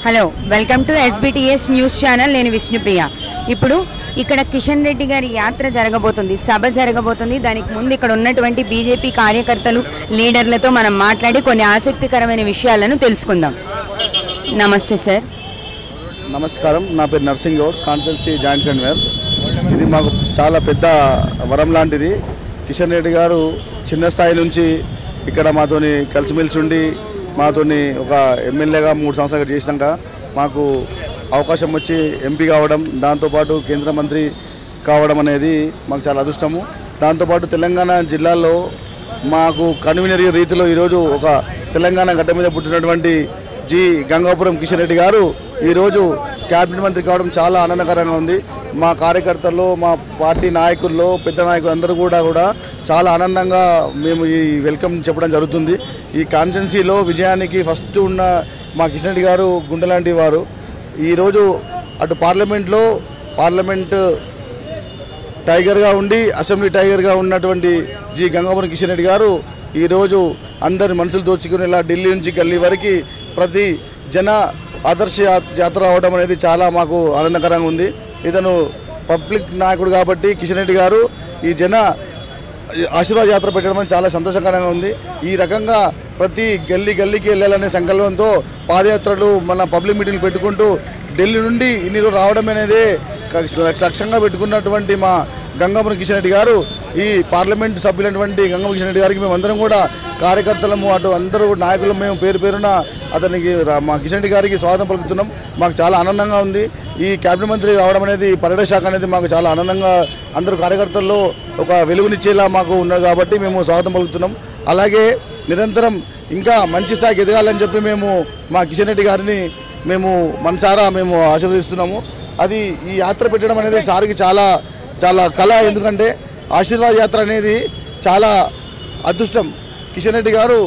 Hello welcome to SBTS news channel నేను విష్ణుప్రియ ఇప్పుడు ఇక్కడ కిషన్ రెడ్డి గారి యాత్ర జరగబోతుంది సభ జరగబోతుంది దానికి ముందు ఇక్కడ ఉన్నటువంటి బీజేపీ కార్యకర్తలు లీడర్లతో మనం మాట్లాడి కొన్ని ఆసక్తికరమైన విషయాలను తెలుసుకుందాం నమస్తే సార్ నమస్కారం నా పేరు నర్సింగ్ గౌడ్ కాన్సెన్సీ జాయింట్ కన్వీనర్ ఇది మాకు చాలా పెద్ద వరం లాంటిది కిషన్ రెడ్డి గారు చిన్న స్థాయి నుంచి ఇక్కడ మాతోని కలిసిమెలిసి ఉండి మాతోని ఒక ఎమ్మెల్యేగా మూడు సంవత్సరాలు చేసినాక మాకు అవకాశం వచ్చి ఎంపీ కావడం దాంతోపాటు కేంద్ర మంత్రి కావడం అనేది మాకు చాలా అదృష్టము దాంతోపాటు తెలంగాణ జిల్లాలో మాకు కన్వీనర్ రీతిలో ఈరోజు ఒక తెలంగాణ గడ్డ మీద పుట్టినటువంటి జి గంగాపురం కిషన్ రెడ్డి గారు ఈరోజు క్యాబినెట్ మంత్రి కావడం చాలా ఆనందకరంగా ఉంది మా కార్యకర్తల్లో మా పార్టీ నాయకుల్లో పెద్ద నాయకులు అందరూ కూడా కూడా చాలా ఆనందంగా మేము ఈ వెల్కమ్ చెప్పడం జరుగుతుంది ఈ కాన్స్టెన్సీలో విజయానికి ఫస్ట్ ఉన్న మా కిషన్ రెడ్డి గారు గుండెలాంటి వారు ఈరోజు అటు పార్లమెంట్లో పార్లమెంట్ టైగర్గా ఉండి అసెంబ్లీ టైగర్గా ఉన్నటువంటి జి గంగాపురం కిషన్ రెడ్డి గారు ఈరోజు అందరి మనసులు దోచుకునేలా ఢిల్లీ నుంచి గల్లీ వరకు ప్రతి జన ఆదర్శ యా- యాత్ర అవడం అనేది చాలా మాకు ఆనందకరంగా ఉంది ఇతను పబ్లిక్ నాయకుడు కాబట్టి కిషన్ రెడ్డి గారు ఈ జన ఆశీర్వాద యాత్ర పెట్టడం అనేది చాలా సంతోషకరంగా ఉంది ఈ రకంగా ప్రతి గల్లీ గల్లీకి వెళ్ళాలనే సంకల్పంతో పాదయాత్రలు మన పబ్లిక్ మీటింగ్లు పెట్టుకుంటూ ఢిల్లీ నుండి ఇన్ని రోజులు రావడం అనేది క- లక్ష్యంగా పెట్టుకున్నటువంటి మా గంగమ్మని కిషన్ రెడ్డి గారు ఈ పార్లమెంట్ సభ్యులైనటువంటి గంగమ్మ కిషన్ రెడ్డి గారికి మేము అందరం కూడా కార్యకర్తలము అటు అందరూ నాయకులు మేము పేరు పేరున అతనికి రా- మా కిషన్ రెడ్డి గారికి స్వాగతం పలుకుతున్నాం మాకు చాలా ఆనందంగా ఉంది ఈ క్యాబినెట్ మంత్రి రావడం అనేది పర్యాటక శాఖ అనేది మాకు చాలా ఆనందంగా అందరూ కార్యకర్తల్లో ఒక వెలుగునిచ్చేలా మాకు ఉన్నది కాబట్టి మేము స్వాగతం పలుకుతున్నాం అలాగే నిరంతరం ఇంకా మంచి స్థాయికి ఎదగాలని చెప్పి మేము మా కిషన్ రెడ్డి గారిని మేము మనసారా మేము ఆశీర్వదిస్తున్నాము అది ఈ యాత్ర పెట్టడం అనేది సార్కి చాలా చాలా కళ ఎందుకంటే ఆశీర్వాద యాత్ర అనేది చాలా అదృష్టం కిషన్ రెడ్డి గారు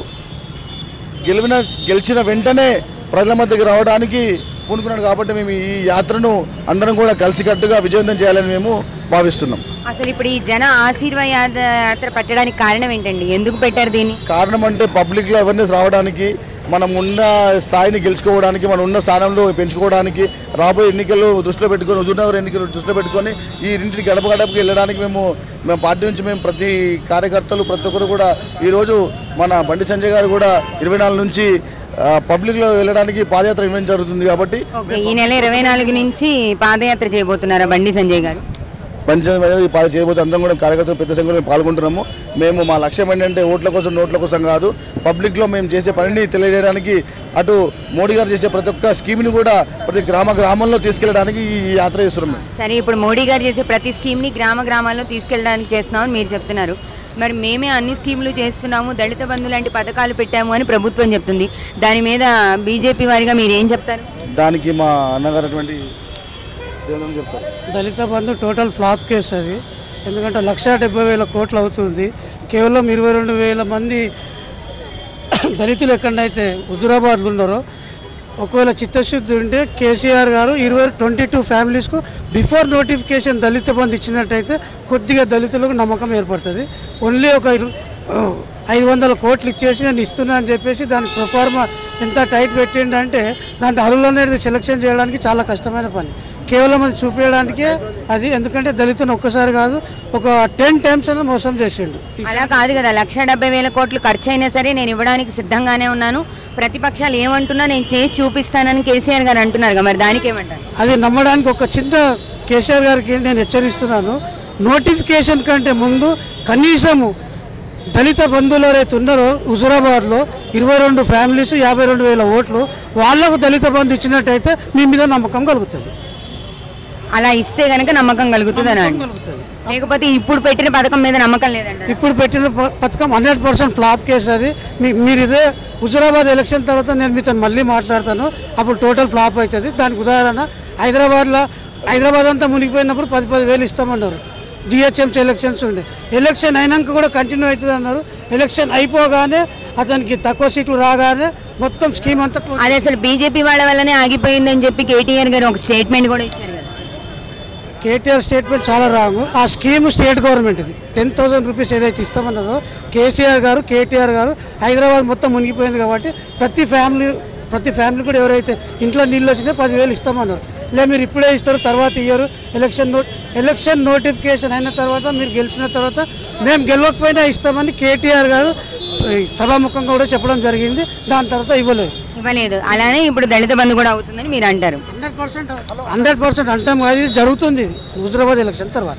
గెలివిన గెలిచిన వెంటనే ప్రజల మధ్యకి రావడానికి పూనుకున్నాడు కాబట్టి మేము ఈ యాత్రను అందరం కూడా కలిసికట్టుగా విజయవంతం చేయాలని మేము భావిస్తున్నాం అసలు ఇప్పుడు ఈ జన ఆశీర్వాద యాత్ర పెట్టడానికి కారణం ఏంటండి ఎందుకు పెట్టారు దీన్ని కారణం అంటే పబ్లిక్లో అవేర్నెస్ రావడానికి మనం ఉన్న స్థాయిని గెలుచుకోవడానికి మనం ఉన్న స్థానంలో పెంచుకోవడానికి రాబోయే ఎన్నికలు దృష్టిలో పెట్టుకొని హుజూర్నగర్ ఎన్నికలు దృష్టిలో పెట్టుకొని ఈ ఇంటికి గడప గడపకి వెళ్ళడానికి మేము మేము పార్టీ నుంచి మేము ప్రతి కార్యకర్తలు ప్రతి ఒక్కరు కూడా ఈరోజు మన బండి సంజయ్ గారు కూడా ఇరవై నాలుగు నుంచి ఆ, పబ్లిక్లో వెళ్ళడానికి పాదయాత్ర ఇవ్వడం జరుగుతుంది కాబట్టి ఓకే ఈ నెల ఇరవై నాలుగు నుంచి పాదయాత్ర చేయబోతున్నారా బండి సంజయ్ గారు బండి సంజయ్ గారు ఈ పాద చేయబోతే అందరం కూడా కార్యకర్తలు పెద్ద సంఖ్యలో మేము పాల్గొంటున్నాము మేము మా లక్ష్యం ఏంటంటే ఓట్ల కోసం నోట్ల కోసం కాదు పబ్లిక్లో మేము చేసే పనిని తెలియజేయడానికి అటు మోడీ గారు చేసే ప్రతి ఒక్క స్కీమ్ని కూడా ప్రతి గ్రామ గ్రామంలో తీసుకెళ్ళడానికి ఈ యాత్ర చేస్తున్నాం మేము సరే ఇప్పుడు మోడీ గారు చేసే ప్రతి స్కీమ్ని గ్రామ గ్రామాల్లో తీసుకెళ్ళడానికి చేస్తున్నామని మీరు చెప్తున్నారు మరి మేమే అన్ని స్కీములు చేస్తున్నాము దళిత బంధు లాంటి పథకాలు పెట్టాము అని ప్రభుత్వం చెప్తుంది దాని మీద బీజేపీ వారిగా మీరు ఏం చెప్తారు దానికి మా అన్నగారు అటువంటి దేవుని చెప్తారు Dalit Bandhu total flop case అది ఎందుకంటే లక్ష డెబ్బై వేల కోట్లు అవుతుంది కేవలం ఇరవై రెండు వేల మంది దళితులు ఎక్కడైతే హుజురాబాద్లో ఉన్నారో ఒకవేళ చిత్తశుద్ధి ఉంటే కేసీఆర్ గారు ఇరవై ట్వంటీ టూ ఫ్యామిలీస్కు బిఫోర్ నోటిఫికేషన్ దళిత బంధు ఇచ్చినట్టయితే కొద్దిగా దళితులకు నమ్మకం ఏర్పడుతుంది ఓన్లీ ఒక ఇరు- ఐదు వందల కోట్లు ఇచ్చేసి నేను ఇస్తున్నా అని చెప్పేసి దాని ప్రొఫార్మా ఎంత టైట్ పెట్టిండంటే దాంట్లో అరువులు అనేది సెలెక్షన్ చేయడానికి చాలా కష్టమైన పని కేవలం అది చూపించడానికే అది ఎందుకంటే దళితుని ఒక్కసారి కాదు ఒక టెన్ టైమ్స్ అయినా మోసం చేసిండు అలా కాదు కదా లక్ష డెబ్బై వేల కోట్లు ఖర్చు అయినా సరే నేను ఇవ్వడానికి సిద్ధంగానే ఉన్నాను ప్రతిపక్షాలు ఏమంటున్నా నేను చేసి చూపిస్తానని కేసీఆర్ గారు అంటున్నారు కదా మరి దానికి ఏమంటారు అది నమ్మడానికి ఒక చిన్న కేసీఆర్ గారికి నేను హెచ్చరిస్తున్నాను నోటిఫికేషన్ కంటే ముందు కనీసము దళిత బంధువులు ఎవరైతే ఉన్నారో హుజురాబాద్లో ఇరవై రెండు ఫ్యామిలీస్ యాభై రెండు వేల ఓట్లు వాళ్లకు దళిత బంధు ఇచ్చినట్టయితే మీ మీద నమ్మకం కలుగుతుంది అలా ఇస్తే గనక నమ్మకం కలుగుతుంది అని అండి కలుగుతుంది లేకపోతే ఇప్పుడు పెట్టిన పథకం మీద నమ్మకం లేదంటారు ఇప్పుడు పెట్టిన ప- పథకం హండ్రెడ్ పర్సెంట్ ఫ్లాప్ కేసు అది మీ మీరు ఇదే హుజురాబాద్ ఎలక్షన్ తర్వాత నేను మీతో మళ్ళీ మాట్లాడతాను అప్పుడు టోటల్ ఫ్లాప్ అవుతుంది దానికి ఉదాహరణ హైదరాబాద్లో హైదరాబాద్ అంతా మునిగిపోయినప్పుడు పది పది వేలు ఇస్తామన్నారు జిహెచ్ఎంసీ ఎలక్షన్స్ ఉండే ఎలక్షన్ అయినాక కూడా కంటిన్యూ అవుతుంది అన్నారు ఎలక్షన్ అయిపోగానే అతనికి తక్కువ సీట్లు రాగానే మొత్తం స్కీమ్ అంతా close అది అసలు బీజేపీ వాళ్ళ వల్లనే ఆగిపోయిందని చెప్పి కేటీఆర్ గారు ఒక స్టేట్మెంట్ కూడా ఇచ్చారు కదా కేటీఆర్ స్టేట్మెంట్ చాలా రాంగ్ ఆ స్కీమ్ స్టేట్ గవర్నమెంట్ ఇది టెన్ థౌసండ్ రూపీస్ ఏదైతే ఇస్తామన్నదో కేసీఆర్ గారు కేటీఆర్ గారు హైదరాబాద్ మొత్తం మునిగిపోయింది కాబట్టి ప్రతి ఫ్యామిలీ ప్రతి ఫ్యామిలీ కూడా ఎవరైతే ఇంట్లో నీళ్ళు వచ్చినాయో పదివేలు ఇస్తామన్నారు లే మీరు ఇప్పుడే ఇస్తారు తర్వాత ఇయ్యరు ఎలక్షన్ నోట్ ఎలక్షన్ నోటిఫికేషన్ అయిన తర్వాత మీరు గెలిచిన తర్వాత మేము గెలవకపోయినా ఇస్తామని కేటీఆర్ గారు ఈ సభాముఖంగా కూడా చెప్పడం జరిగింది దాని తర్వాత ఇవ్వలేదు ఇవ్వలేదు అలానే ఇప్పుడు దళిత బంధు కూడా అవుతుందని మీరు అంటారు హండ్రెడ్ పర్సెంట్ హండ్రెడ్ పర్సెంట్ అంటాం కాదు ఇది జరుగుతుంది హుజురాబాద్ ఎలక్షన్ తర్వాత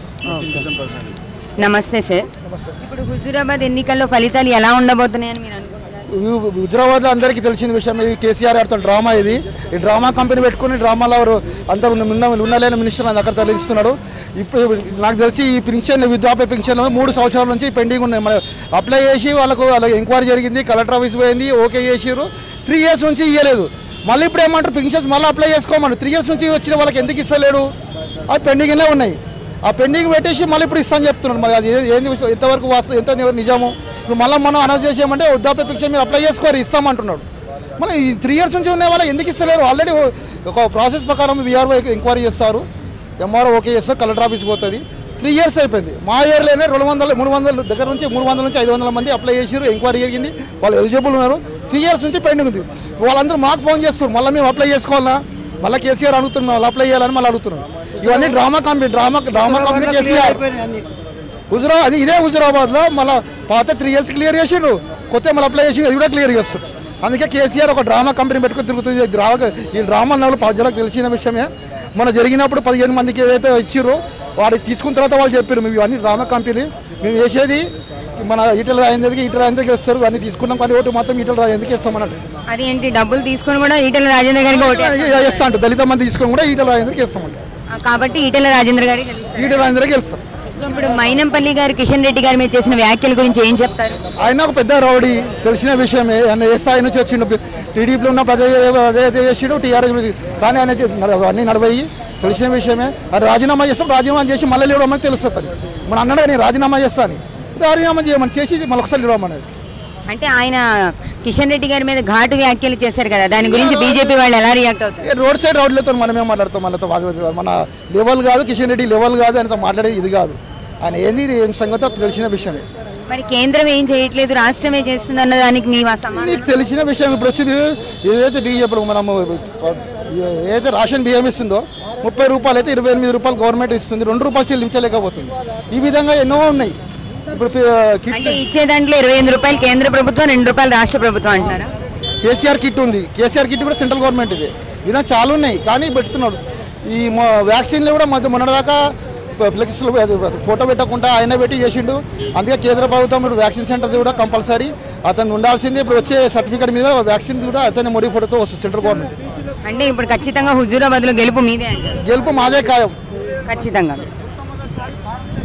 నమస్తే సార్ ఇప్పుడు హుజూరాబాద్ ఎన్నికల్లో ఫలితాలు ఎలా ఉండబోతున్నాయని మీరు అనుకుంటున్నారు హుజరాబాద్లో అందరికీ తెలిసిన విషయం ఇది కేసీఆర్ గారితో డ్రామా ఇది ఈ డ్రామా కంపెనీ పెట్టుకుని డ్రామాలో ఎవరు అందరు ఉన్న ఉన్నలేని మినిస్టర్ అని అక్కడ తరలిస్తున్నాడు ఇప్పుడు నాకు తెలిసి ఈ పింఛన్ వృద్ధాప్య పింఛన్ మూడు సంవత్సరాల నుంచి పెండింగ్ ఉన్నాయి మన అప్లై చేసి వాళ్ళకు వాళ్ళకి ఎంక్వైరీ జరిగింది కలెక్టర్ ఆఫీస్ పోయింది ఓకే చేసిర్రు త్రీ ఇయర్స్ నుంచి ఇవ్వలేదు మళ్ళీ ఇప్పుడు ఏమంటారు పింఛన్స్ మళ్ళీ అప్లై చేసుకోమని త్రీ ఇయర్స్ నుంచి వచ్చిన వాళ్ళకి ఎందుకు ఇస్తలేడు అవి పెండింగ్లో ఉన్నాయి ఆ పెండింగ్ పెట్టేసి మళ్ళీ ఇప్పుడు ఇస్తాను చెప్తున్నాడు మరి అది ఏ- ఏంది విషయం? ఎంతవరకు వాస్తవం ఎంత నిజము ఇప్పుడు మళ్ళీ మనం అనౌన్స్ చేసామంటే వృద్ధాప్య పిక్చర్ మీరు అప్లై చేసుకోరు ఇస్తామంటున్నాడు మళ్ళీ ఈ త్రీ ఇయర్స్ నుంచి ఉన్న వాళ్ళు ఎందుకు ఇస్తలేరు ఆల్రెడీ ఒక ప్రాసెస్ ప్రకారం విఆర్ఓ ఎంక్వైరీ చేస్తారు ఎంఆర్ఓ ఓకే చేస్తారు కలెక్టర్ ఆఫీస్ పోతుంది త్రీ ఇయర్స్ అయిపోయింది మా ఇయర్లోనే రెండు వందల మూడు వందల దగ్గర నుంచి మూడు వందల నుంచి ఐదు వందల మంది అప్లై చేసారు ఎంక్వైరీ జరిగింది వాళ్ళు ఎలిజిబుల్ ఉన్నారు త్రీ ఇయర్స్ నుంచి పెండింగ్ ఉంది వాళ్ళందరూ మాకు ఫోన్ చేస్తారు మళ్ళీ మేము అప్లై చేసుకోవాలా మళ్ళీ కేసీఆర్ అడుగుతున్నాం వాళ్ళు అప్లై చేయాలని మళ్ళీ అడుగుతున్నాం ఇవన్నీ drama company drama drama company KCR అయిపోయినాయి అన్ని. హుజురా అది ఇదే హుజురాబాద్లో మళ్ళీ పాత త్రీ ఇయర్స్ క్లియర్ చేసిండ్రు కొత్త మళ్ళీ అప్లై చేసి అది కూడా క్లియర్ చేస్తారు అందుకే కేసీఆర్ ఒక డ్రామా కంపెనీ పెట్టుకుని తిరుగుతుంది ఈ డ్రామా ఈ డ్రామా అన్న ప్రజలకు తెలిసిన విషయమే మన జరిగినప్పుడు పదిహేను మందికి ఏదైతే ఇచ్చిర్రో వాడు తీసుకున్న తర్వాత వాళ్ళు చెప్పారు మేము ఇవన్నీ డ్రామా కంపెనీ మేము వేసేది మన ఈటల రాయిందరికి ఈటల రాయిందరికి ఇస్తారు అన్ని తీసుకున్నాం కానీ ఓటు మాత్రం ఈటల రాయిందరికి ఇస్తాం అన్నట్టు అది ఏంటి డబ్బులు తీసుకొని కూడా ఈటెల రాజేంద్ర గారికి ఓటే ఇస్తా అంట దళిత మంది తీసుకొని కూడా ఈటల రాయిందరికి ఇస్తామంట కాబట్టి ఈటెల రాజేంద్ర గారికి గెలుస్తారు ఈటల రాయిందరికి ఇస్తాం ఇప్పుడు మైనంపల్లి గారు కిషన్ రెడ్డి గారి మీద చేసిన వ్యాఖ్యల గురించి ఏం చెప్తారు ఆయన ఒక పెద్ద రౌడీ తెలిసిన విషయమే ఆయన ఏ స్థాయి నుంచి వచ్చిండు టీడీపీలో ఉన్న ప్రజ అదే అదే చేసిండు టీఆర్ఎస్ కానీ ఆయన చే- నడ- అన్నీ నడవయి తెలిసిన విషయమే అది రాజీనామా చేస్తాం రాజీనామా చేసి మళ్ళీ లేవమని తెలుస్తుంది మన అన్నాడు నేను రాజీనామా చేస్తాను రాజీనామా చేయమని చేసి మళ్ళీ ఒకసారి లేవమన్నాడు అంటే ఆయన కిషన్ రెడ్డి గారి మీద ఘాటు వ్యాఖ్యలు చేశారు కదా దాని గురించి బీజేపీ వాళ్ళు ఎలా రియాక్ట్ అవుతారు ఏ రోడ్ సైడ్ రౌడ్లతో మనమే మాట్లాడతాం వాళ్ళతో వాద- మన లెవెల్ కాదు కిషన్ రెడ్డి లెవెల్ కాదు ఆయనతో మాట్లాడేది ఇది కాదు ఆయన ఏంది ఏం సంగతో తెలిసిన విషయమే మరి కేంద్రం ఏం చేయట్లేదు రాష్ట్రమే చేస్తుంది అన్న దానికి మీ సమాధానం మీకు తెలిసిన విషయం ఇప్పుడు వచ్చి ఏదైతే బియ్యం ఇప్పుడు మనము ఏదైతే రేషన్ బియ్యం ఇస్తుందో ముప్పై రూపాయలు అయితే ఇరవై ఎనిమిది రూపాయలు గవర్నమెంట్ ఇస్తుంది రెండు రూపాయలు చెల్లించలేకపోతుంది ఈ విధంగా ఎన్నో ఉన్నాయి ఇప్పుడు కిట్స్ అంటే ఇచ్చే దాంట్లో ఇరవై ఎనిమిది రూపాయలు కేంద్ర ప్రభుత్వం రెండు రూపాయలు రాష్ట్ర ప్రభుత్వం అంటున్నారా కేసీఆర్ కిట్ ఉంది కేసీఆర్ కిట్ కూడా సెంట్రల్ గవర్నమెంట్ ఇది విధంగా చాలా ఉన్నాయి కానీ పెడుతున్నాడు ఈ మొ- వ్యాక్సిన్లు కూడా మధ్య మొన్నటిదాకా ఫ్లెక్స్లు ఫోటో పెట్టకుండా ఆయన పెట్టి చేసిండు అందుకే కేంద్ర ప్రభుత్వం ఇప్పుడు వ్యాక్సిన్ సెంటర్ కూడా కంపల్సరీ అతను ఉండాల్సింది ఇప్పుడు వచ్చే సర్టిఫికేట్ మీద వ్యాక్సిన్ కూడా అతని మొడి ఫోటోతో వస్తుంది సెంట్రల్ గవర్నమెంట్ అంటే ఇప్పుడు ఖచ్చితంగా హుజూరాబాద్ లో గెలుపు మీదే అంటారు గెలుపు మాదే ఖాయం ఖచ్చితంగా